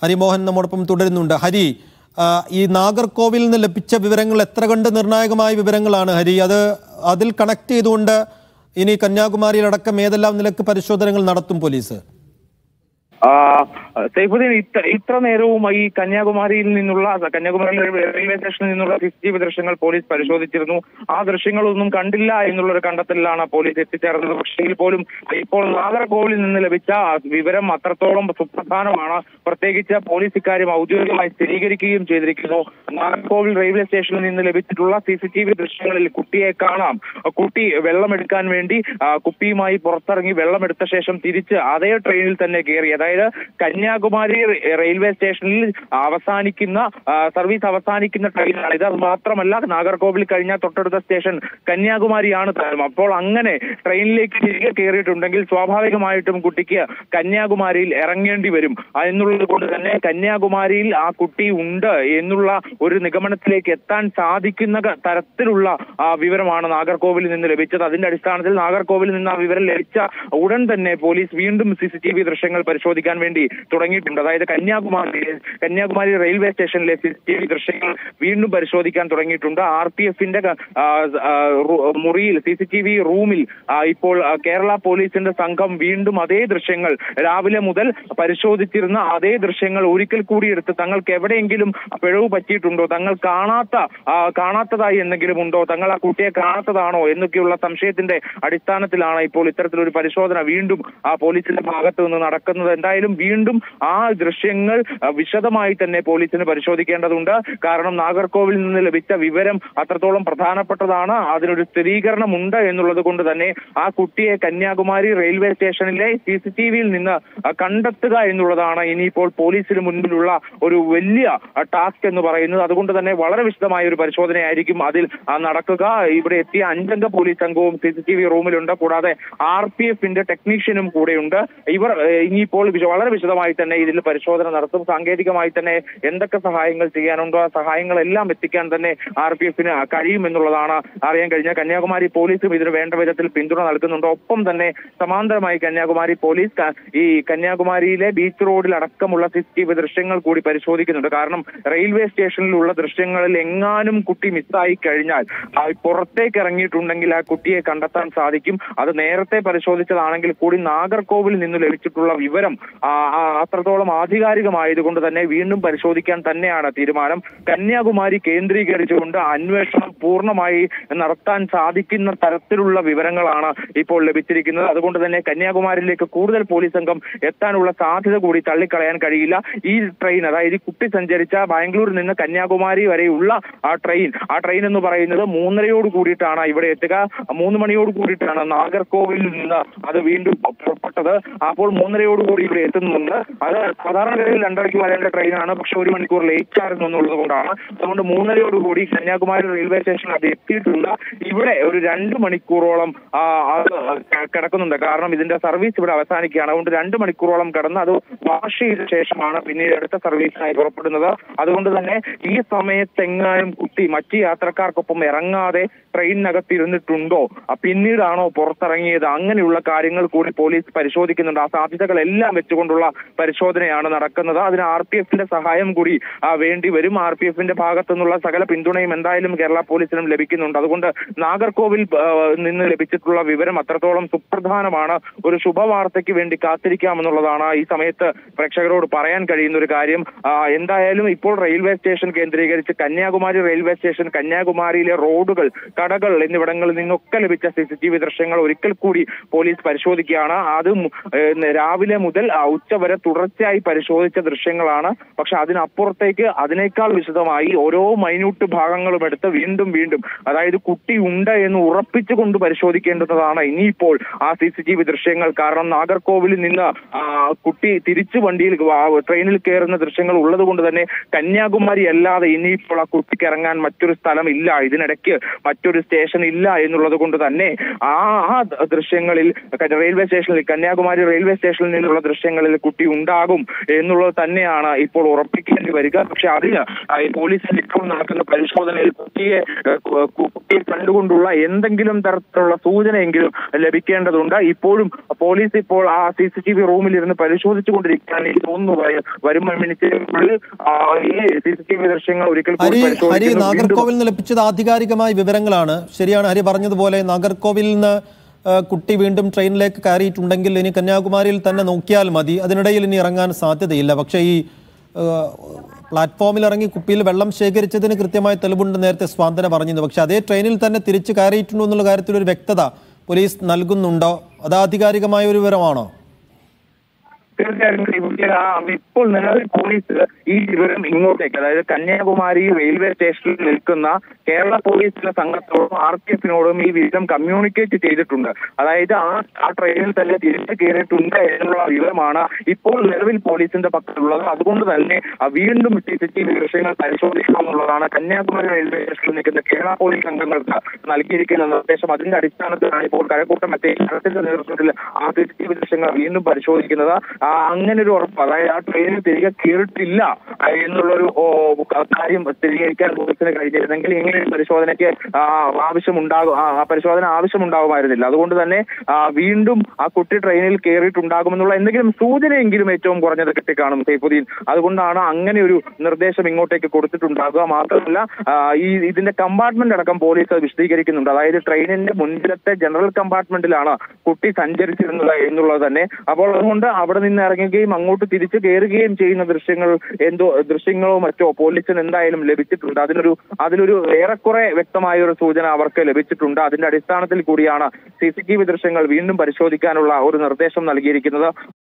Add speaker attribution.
Speaker 1: ഹരിമോഹൻ നമ്മോടൊപ്പം തുടരുന്നുണ്ട് ഹരി ആ, ഈ നാഗർകോവിൽ നിന്ന് ലഭിച്ച വിവരങ്ങൾ എത്ര കണ്ട് നിർണായകമായ വിവരങ്ങളാണ് ഹരി അത് അതിൽ കണക്ട് ചെയ്തുകൊണ്ട് ഇനി കന്യാകുമാരിയിലടക്കം ഏതെല്ലാം നിലക്ക് പരിശോധനകൾ നടത്തും പോലീസ്
Speaker 2: ആ, സൈഫുദ്ദീൻ ഇത്ര ഇത്ര നേരവും ഈ കന്യാകുമാരിയിൽ നിന്നുള്ള കന്യാകുമാരി റെയിൽവേ സ്റ്റേഷനിൽ നിന്നുള്ള സി സി ടി വി ദൃശ്യങ്ങൾ പോലീസ് പരിശോധിച്ചിരുന്നു ആ ദൃശ്യങ്ങളൊന്നും കണ്ടില്ല എന്നുള്ള ഒരു കണ്ടെത്തലിലാണ് പോലീസ് എത്തിച്ചേർന്നത് പക്ഷേ എങ്കിൽ പോലും ഇപ്പോൾ നാഗർകോവിലിൽ നിന്ന് ലഭിച്ച വിവരം അത്രത്തോളം സുപ്രധാനമാണ് പ്രത്യേകിച്ച് പോലീസ് ഇക്കാര്യം ഔദ്യോഗികമായി സ്ഥിരീകരിക്കുകയും ചെയ്തിരിക്കുന്നു നാഗർകോവിൽ റെയിൽവേ സ്റ്റേഷനിൽ നിന്ന് ലഭിച്ചിട്ടുള്ള സി സി ടി വി ദൃശ്യങ്ങളിൽ കുട്ടിയെ കാണാം കുട്ടി വെള്ളമെടുക്കാൻ വേണ്ടി ആ, കുപ്പിയുമായി പുറത്തിറങ്ങി വെള്ളമെടുത്ത ശേഷം തിരിച്ച് അതേ ട്രെയിനിൽ തന്നെ കയറി അതായത് കന്യാകുമാരി റെ- റെയിൽവേ സ്റ്റേഷനിൽ അവസാനിക്കുന്ന ആ, സർവീസ് അവസാനിക്കുന്ന ട്രെയിനാണ് ഇത് അത് മാത്രമല്ല നാഗർകോവിൽ കഴിഞ്ഞ തൊട്ടടുത്ത സ്റ്റേഷൻ കന്യാകുമാരിയാണ് താരം അപ്പോൾ അങ്ങനെ ട്രെയിനിലേക്ക് തിരികെ കയറിയിട്ടുണ്ടെങ്കിൽ സ്വാഭാവികമായിട്ടും കുട്ടിക്ക് കന്യാകുമാരിയിൽ ഇറങ്ങേണ്ടി വരും ആ, എന്നുള്ളത് കൊണ്ട് തന്നെ കന്യാകുമാരിയിൽ ആ കുട്ടി ഉണ്ട് എന്നുള്ള ഒരു നിഗമനത്തിലേക്ക് എത്താൻ സാധിക്കുന്ന ക- തരത്തിലുള്ള ആ, വിവരമാണ് നാഗർകോവിലിൽ നിന്ന് ലഭിച്ചത് അതിന്റെ അടിസ്ഥാനത്തിൽ നാഗർകോവിലിൽ നിന്ന് ആ വിവരം ലഭിച്ച ഉടൻ തന്നെ പോലീസ് വീണ്ടും സി സി ടി വി ദൃശ്യങ്ങൾ പരിശോധിക്കാൻ വേണ്ടി തുടങ്ങിയിട്ടുണ്ട് അതായത് കന്യാകുമാരി കന്യാകുമാരി റെയിൽവേ സ്റ്റേഷനിലെ സി സി ടി വി ദൃശ്യങ്ങൾ വീണ്ടും പരിശോധിക്കാൻ തുടങ്ങിയിട്ടുണ്ട് ആർ പി എഫിന്റെ മുറിയിൽ സി സി ടി വി റൂമിൽ ആ, ഇപ്പോൾ ആ, കേരള പോലീസിന്റെ സംഘം വീണ്ടും അതേ ദൃശ്യങ്ങൾ രാവിലെ മുതൽ പരിശോധിച്ചിരുന്ന അതേ ദൃശ്യങ്ങൾ ഒരിക്കൽ കൂടി എടുത്ത് തങ്ങൾക്ക് എവിടെയെങ്കിലും പിഴവ് പറ്റിയിട്ടുണ്ടോ തങ്ങൾ കാണാത്ത ആ, കാണാത്തതായി എന്തെങ്കിലും ഉണ്ടോ തങ്ങൾ ആ കുട്ടിയെ കാണാത്തതാണോ എന്നൊക്കെയുള്ള സംശയത്തിന്റെ അടിസ്ഥാനത്തിലാണ് ഇപ്പോൾ ഇത്തരത്തിലൊരു പരിശോധന വീണ്ടും ആ പോലീസിന്റെ ഭാഗത്ത് നിന്ന് നടക്കുന്നത് എന്തായാലും വീണ്ടും ആ ദൃശ്യങ്ങൾ ആ, വിശദമായി തന്നെ പോലീസിന് പരിശോധിക്കേണ്ടതുണ്ട് കാരണം നാഗർകോവിൽ നിന്ന് ലഭിച്ച വിവരം അത്രത്തോളം പ്രധാനപ്പെട്ടതാണ് അതിനൊരു സ്ഥിരീകരണം ഉണ്ട് എന്നുള്ളത് കൊണ്ട് തന്നെ ആ കുട്ടിയെ കന്യാകുമാരി റെയിൽവേ സ്റ്റേഷനിലെ സി സി ടി വിയിൽ നിന്ന് ആ, കണ്ടെത്തുക എന്നുള്ളതാണ് ഇനിയിപ്പോൾ പോലീസിന് മുൻപിലുള്ള ഒരു വലിയ ടാസ്ക് എന്ന് പറയുന്നത് അതുകൊണ്ട് തന്നെ വളരെ വിശദമായ ഒരു പരിശോധനയായിരിക്കും അതിൽ ആ, നടക്കുക ഇവിടെ എത്തിയ അഞ്ചംഗ പോലീസ് സംഘവും സി സി ടി വി റൂമിലുണ്ട് കൂടാതെ ആർ പി എഫിന്റെ ടെക്നീഷ്യനും കൂടെയുണ്ട് ഇവർ ഏഹ്, ഇനിയിപ്പോൾ വിശ- വളരെ വിശദമായി തന്നെ ഇതിൽ പരിശോധന നടത്തും സാങ്കേതികമായി തന്നെ എന്തൊക്കെ സഹായങ്ങൾ ചെയ്യാനുണ്ടോ ആ സഹായങ്ങളെല്ലാം എത്തിക്കാൻ തന്നെ ആർ പി എഫിന് കഴിയുമെന്നുള്ളതാണ് അറിയാൻ കഴിഞ്ഞ കന്യാകുമാരി പോലീസും ഇതിന് വേണ്ട വിധത്തിൽ പിന്തുണ നൽകുന്നുണ്ട് ഒപ്പം തന്നെ സമാന്തരമായി കന്യാകുമാരി പോലീസ് ക- ഈ കന്യാകുമാരിയിലെ ബീച്ച് റോഡിൽ അടക്കമുള്ള സി ടി വി ദൃശ്യങ്ങൾ കൂടി പരിശോധിക്കുന്നുണ്ട് കാരണം റെയിൽവേ സ്റ്റേഷനിലുള്ള ദൃശ്യങ്ങളിൽ എങ്ങാനും കുട്ടി മിസ്സായി കഴിഞ്ഞാൽ ആ പുറത്തേക്ക് ഇറങ്ങിയിട്ടുണ്ടെങ്കിൽ ആ കുട്ടിയെ കണ്ടെത്താൻ സാധിക്കും അത് നേരത്തെ പരിശോധിച്ചതാണെങ്കിൽ കൂടി നാഗർകോവിൽ നിന്ന് ലഭിച്ചിട്ടുള്ള വിവരം ആ, ആ, അത്രത്തോളം ആധികാരികമായതുകൊണ്ട് തന്നെ വീണ്ടും പരിശോധിക്കാൻ തന്നെയാണ് തീരുമാനം കന്യാകുമാരി കേന്ദ്രീകരിച്ചുകൊണ്ട് അന്വേഷണം പൂർണ്ണമായി നടത്താൻ സാധിക്കുന്ന തരത്തിലുള്ള വിവരങ്ങളാണ് ഇപ്പോൾ ലഭിച്ചിരിക്കുന്നത് അതുകൊണ്ട് തന്നെ കന്യാകുമാരിയിലേക്ക് കൂടുതൽ പോലീസ് സംഘം എത്താനുള്ള സാധ്യത കൂടി തള്ളിക്കളയാൻ കഴിയില്ല ഈ ട്രെയിൻ അതായത് ഈ കുട്ടി സഞ്ചരിച്ച ബാംഗ്ലൂരിൽ നിന്ന് കന്യാകുമാരി വരെയുള്ള ആ ട്രെയിൻ ആ ട്രെയിൻ എന്ന് പറയുന്നത് മൂന്നരയോട് കൂടിയിട്ടാണ് ഇവിടെ എത്തുക മൂന്ന് മണിയോട് കൂടിയിട്ടാണ് നാഗർകോവിലിൽ നിന്ന് അത് വീണ്ടും പുറപ്പെട്ടത് അപ്പോൾ മൂന്നരയോട് കൂടി ഇവിടെ എത്തുന്നുണ്ട് അത് സാധാരണഗതിയിൽ രണ്ടരയ്ക്ക് വരേണ്ട ട്രെയിനാണ് പക്ഷെ ഒരു മണിക്കൂർ ലേറ്റ് ആയിരുന്നു എന്നുള്ളത് കൊണ്ടാണ് അതുകൊണ്ട് മൂന്നരയോട് കൂടി കന്യാകുമാരി റെയിൽവേ സ്റ്റേഷനിൽ അത് എത്തിയിട്ടുണ്ട് ഇവിടെ ഒരു രണ്ട് മണിക്കൂറോളം ആ, അത് ക- കിടക്കുന്നുണ്ട് കാരണം ഇതിന്റെ സർവീസ് ഇവിടെ അവസാനിക്കുകയാണ് അതുകൊണ്ട് രണ്ട് മണിക്കൂറോളം കിടന്ന് അത് വാഷ് ചെയ്ത ശേഷമാണ് പിന്നീട് അടുത്ത സർവീസിനായി പുറപ്പെടുന്നത് അതുകൊണ്ട് തന്നെ ഈ സമയത്തെങ്ങാനും കുട്ടി മറ്റ് യാത്രക്കാർക്കൊപ്പം ഇറങ്ങാതെ ട്രെയിനിനകത്ത് ഇരുന്നിട്ടുണ്ടോ ആ, പിന്നീടാണോ പുറത്തിറങ്ങിയത് അങ്ങനെയുള്ള കാര്യങ്ങൾ കൂടി പോലീസ് പരിശോധിക്കുന്നുണ്ട് ആ സാധ്യതകളെല്ലാം വെച്ചുകൊണ്ടുള്ള പരിശോധനയാണ് നടക്കുന്നത് അതിന് ആർ പി എഫിന്റെ സഹായം കൂടി ആ, വേണ്ടി വരും ആർ പി എഫിന്റെ ഭാഗത്തു നിന്നുള്ള സകല പിന്തുണയും എന്തായാലും കേരള പോലീസിനും ലഭിക്കുന്നുണ്ട് അതുകൊണ്ട് നാഗർകോവിൽ ആ, നിന്ന് ലഭിച്ചിട്ടുള്ള വിവരം അത്രത്തോളം സുപ്രധാനമാണ് ഒരു ശുഭവാർത്തയ്ക്ക് വേണ്ടി കാത്തിരിക്കാമെന്നുള്ളതാണ് ഈ സമയത്ത് പ്രേക്ഷകരോട് പറയാൻ കഴിയുന്ന ഒരു കാര്യം ആ, എന്തായാലും ഇപ്പോൾ റെയിൽവേ സ്റ്റേഷൻ കേന്ദ്രീകരിച്ച് കന്യാകുമാരി റെയിൽവേ സ്റ്റേഷൻ കന്യാകുമാരിയിലെ റോഡുകൾ കടകൾ എന്നിവിടങ്ങളിൽ നിന്നൊക്കെ ലഭിച്ച സി സി ടി വി ദൃശ്യങ്ങൾ ഒരിക്കൽ കൂടി പോലീസ് പരിശോധിക്കുകയാണ് അത് മു- ഏഹ് രാവിലെ മുതൽ ആ, ഉച്ച വരെ തുടർച്ചയായി പരിശോധിച്ച ദൃശ്യങ്ങളാണ് പക്ഷെ അതിനപ്പുറത്തേക്ക് അതിനേക്കാൾ വിശദമായി ഓരോ മൈന്യൂട്ട് ഭാഗങ്ങളും എടുത്ത് വീണ്ടും വീണ്ടും അതായത് കുട്ടി ഉണ്ട് എന്ന് ഉറപ്പിച്ചുകൊണ്ട് പരിശോധിക്കേണ്ടതാണ് ഇനിയിപ്പോൾ ആ സി സി ടി വി ദൃശ്യങ്ങൾ കാരണം നാഗർകോവിലിൽ നിന്ന് ആ, കുട്ടി തിരിച്ചു വണ്ടിയിൽ വാ- ട്രെയിനിൽ കയറുന്ന ദൃശ്യങ്ങൾ ഉള്ളത് കൊണ്ട് തന്നെ കന്യാകുമാരി അല്ലാതെ ഇനിയിപ്പോൾ ആ കുട്ടിക്ക് ഇറങ്ങാൻ മറ്റൊരു സ്ഥലം ഇല്ല ഇതിനിടയ്ക്ക് മറ്റൊരു സ്റ്റേഷൻ ഇല്ല എന്നുള്ളത് കൊണ്ട് തന്നെ ആ ആ ദൃശ്യങ്ങളിൽ റെയിൽവേ സ്റ്റേഷനിൽ കന്യാകുമാരി റെയിൽവേ സ്റ്റേഷനിൽ നിന്നുള്ള ദൃശ്യ ദൃശ്യങ്ങളിൽ കുട്ടി ഉണ്ടാകും എന്നുള്ളത് തന്നെയാണ് ഇപ്പോൾ ഉറപ്പിക്കേണ്ടി വരിക പക്ഷെ അതിന് ആ, ഈ പോലീസിൽ ഇപ്പോൾ നടക്കുന്ന പരിശോധനയിൽ കുട്ടിയെ ഏഹ്, കു- കു- കുട്ടിയെ കണ്ടുകൊണ്ടുള്ള എന്തെങ്കിലും തരത്തിലുള്ള സൂചനയെങ്കിലും ലഭിക്കേണ്ടതുണ്ട് ഇപ്പോഴും പോലീസ് ഇപ്പോൾ ആ സി സി ടി വി റൂമിൽ ഇരുന്ന് പരിശോധിച്ചുകൊണ്ടിരിക്കുകയാണ് എനിക്ക് തോന്നുന്നു വരും- വരും മിനിറ്റുകളിൽ ആ, ഈ സി സി ടി വി ദൃശ്യങ്ങൾ ഒരിക്കൽ കൂടി
Speaker 1: ഹരി ഹരി
Speaker 2: പരിശോധിക്കുന്നു. വീണ്ടും
Speaker 1: നാഗർകോവിൽ നിന്ന് ലഭിച്ചത് ആധികാരികമായ വിവരങ്ങളാണ് ശരിയാണ് ഹരി പറഞ്ഞതുപോലെ നാഗർകോവിൽ നിന്ന് ആ, കുട്ടി വീണ്ടും ട്രെയിനിലേക്ക് കയറിയിട്ടുണ്ടെങ്കിൽ ഇനി കന്യാകുമാരിയിൽ തന്നെ നോക്കിയാൽ മതി അതിനിടയിൽ ഇനി ഇറങ്ങാൻ സാധ്യതയില്ല പക്ഷേ ഈ ആ, പ്ലാറ്റ്ഫോമിൽ ഇറങ്ങി കുപ്പിയിൽ വെള്ളം ശേഖരിച്ചതിന് കൃത്യമായ തെളിവുണ്ട് നേരത്തെ സ്വാന്തന പറഞ്ഞിരുന്നു പക്ഷെ അതേ ട്രെയിനിൽ തന്നെ തിരിച്ച് കയറിയിട്ടുണ്ടോ എന്നുള്ള കാര്യത്തിൽ ഒരു വ്യക്തത പോലീസ് നൽകുന്നുണ്ടോ അത് ആധികാരികമായ ഒരു വിവരമാണോ
Speaker 2: തീർച്ചയായും ഇവിടെ ആ ഇപ്പോൾ നിലവിൽ പോലീസ് ഈ വിവരം ഇങ്ങോട്ടേക്ക് അതായത് കന്യാകുമാരി റെയിൽവേ സ്റ്റേഷനിൽ നിൽക്കുന്ന കേരള പോലീസിന്റെ സംഘത്തോടും ആർ പി എഫിനോടും ഈ വിവരം കമ്മ്യൂണിക്കേറ്റ് ചെയ്തിട്ടുണ്ട് അതായത് ആ ആ ട്രെയിനിൽ തന്നെ തിരിച്ചു കയറിയിട്ടുണ്ട് എന്നുള്ള വിവരമാണ് ഇപ്പോൾ നിലവിൽ പോലീസിന്റെ പക്കലുള്ളത് അതുകൊണ്ട് തന്നെ ആ വീണ്ടും സി സി ടി വി ദൃശ്യങ്ങൾ പരിശോധിക്കണമെന്നുള്ളതാണ് കന്യാകുമാരി റെയിൽവേ സ്റ്റേഷനിൽ നിൽക്കുന്ന കേരള പോലീസ് അംഗങ്ങൾക്ക് നൽകിയിരിക്കുന്ന നിർദ്ദേശം അതിന്റെ അടിസ്ഥാനത്തിലാണ് ഇപ്പോൾ കഴക്കൂട്ടം മറ്റേ നേതൃത്വത്തിൽ ആ സി സി ടി വി ദൃശ്യങ്ങൾ വീണ്ടും പരിശോധിക്കുന്നത് ആ അങ്ങനെ ഒരു ഉറപ്പ് അതായത് ആ ട്രെയിനിൽ തിരികെ കയറിയിട്ടില്ല ആ, എന്നുള്ളൊരു ഓ, കാര്യം സ്ഥിരീകരിക്കാൻ പോലീസിന് കഴിഞ്ഞിരുന്നെങ്കിൽ ഇങ്ങനെ ഒരു പരിശോധനയ്ക്ക് ആ, ആവശ്യമുണ്ടാകും ആ, ആ പരിശോധന ആവശ്യമുണ്ടാകുമായിരുന്നില്ല അതുകൊണ്ട് തന്നെ ആ, വീണ്ടും ആ കുട്ടി ട്രെയിനിൽ കയറിയിട്ടുണ്ടാകുമെന്നുള്ള എന്തെങ്കിലും സൂചനയെങ്കിലും ഏറ്റവും കുറഞ്ഞത് കിട്ടിക്കാണും സൈഫുദ്ദീൻ അതുകൊണ്ടാണ് അങ്ങനെ ഒരു നിർദ്ദേശം ഇങ്ങോട്ടേക്ക് കൊടുത്തിട്ടുണ്ടാകുക മാത്രമല്ല ആ, ഈ ഇതിന്റെ കമ്പാർട്ട്മെന്റ് അടക്കം പോലീസ് അത് വിശദീകരിക്കുന്നുണ്ട് അതായത് ട്രെയിനിന്റെ മുൻപിലത്തെ ജനറൽ കമ്പാർട്ട്മെന്റിലാണ് കുട്ടി സഞ്ചരിച്ചിരുന്നത് എന്നുള്ളത് തന്നെ അപ്പോൾ അതുകൊണ്ട് അവിടെ നിന്ന് ഇറങ്ങുകയും അങ്ങോട്ട് തിരിച്ചു കയറുകയും ചെയ്യുന്ന ദൃശ്യങ്ങൾ എന്തോ ദൃശ്യങ്ങളോ മറ്റോ പോലീസിന് എന്തായാലും ലഭിച്ചിട്ടുണ്ട് അതിനൊരു അതിലൊരു ഏറെക്കുറെ വ്യക്തമായ ഒരു സൂചന അവർക്ക് ലഭിച്ചിട്ടുണ്ട് അതിന്റെ അടിസ്ഥാനത്തിൽ കൂടിയാണ് സി സി ടി വി ദൃശ്യങ്ങൾ വീണ്ടും പരിശോധിക്കാനുള്ള ഒരു നിർദ്ദേശം നൽകിയിരിക്കുന്നത്